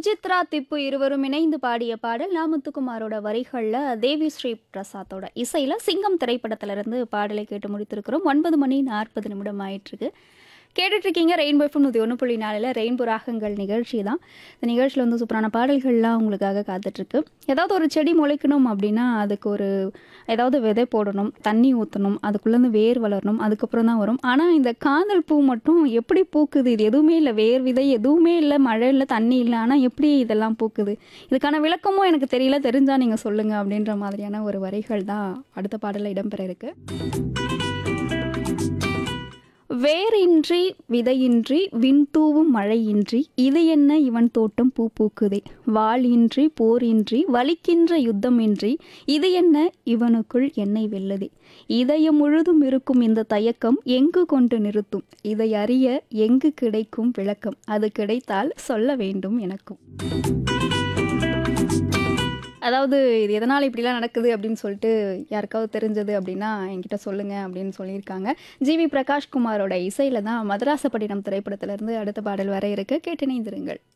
சுஜித்ரா திப்பு இருவரும் இணைந்து பாடிய பாடல் நா முத்துக்குமாரோட வரிகளில் தேவி ஸ்ரீ பிரசாத்தோட இசையில் சிங்கம் திரைப்படத்திலிருந்து பாடலை கேட்டு முடித்திருக்கிறோம் ஒன்பது மணி நாற்பது நிமிடம் ஆயிட்டிருக்கு கேட்டுட்டு இருக்கீங்க ரெயின்போ எஃப்எம் நூற்றி ஒன்று புள்ளி நாலில் ரெயின்போ ராகங்கள் நிகழ்ச்சி தான் இந்த நிகழ்ச்சியில் வந்து சூப்பரான பாடல்கள்லாம் உங்களுக்காக காத்துட்ருக்கு ஏதாவது ஒரு செடி முளைக்கணும் அப்படின்னா அதுக்கு ஒரு ஏதாவது விதை போடணும் தண்ணி ஊற்றணும் அதுக்குள்ளேருந்து வேர் வளரணும் அதுக்கப்புறம் தான் வரும் ஆனால் இந்த காதல் பூ மட்டும் எப்படி பூக்குது இது எதுவுமே இல்லை வேர் விதை எதுவுமே இல்லை மழை இல்லை தண்ணி இல்லை ஆனால் எப்படி இதெல்லாம் பூக்குது இதுக்கான விளக்கமும் எனக்கு தெரியல தெரிஞ்சால் நீங்கள் சொல்லுங்கள் அப்படின்ற மாதிரியான ஒரு வரிகள் தான் அடுத்த பாடலில் இடம்பெற இருக்கு வேரின்றி விதையின்றி விண்தூவும் மழையின்றி இது என்ன இவன் தோட்டம் பூ பூக்குதே வாளின்றி போரின்றி வலிக்கின்ற யுத்தமின்றி இது என்ன இவனுக்குள் என்னை வெல்லதே இதயம் முழுதும் இருக்கும் இந்த தயக்கம் எங்கு கொண்டு நிறுத்தும் இதை அறிய எங்கு கிடைக்கும் விளக்கம் அது கிடைத்தால் சொல்ல வேண்டும் எனக்கும் அதாவது இது எதனால் இப்படிலாம் நடக்குது அப்படின்னு சொல்லிட்டு யாருக்காவது தெரிஞ்சது அப்படின்னா என்கிட்ட சொல்லுங்கள் அப்படின்னு சொல்லியிருக்காங்க ஜிவி பிரகாஷ்குமாரோட இசையில் தான் மதராசப்பட்டினம் திரைப்படத்திலிருந்து அடுத்த பாடல் வர இருக்கு கேட்டு இணைந்திருங்கள்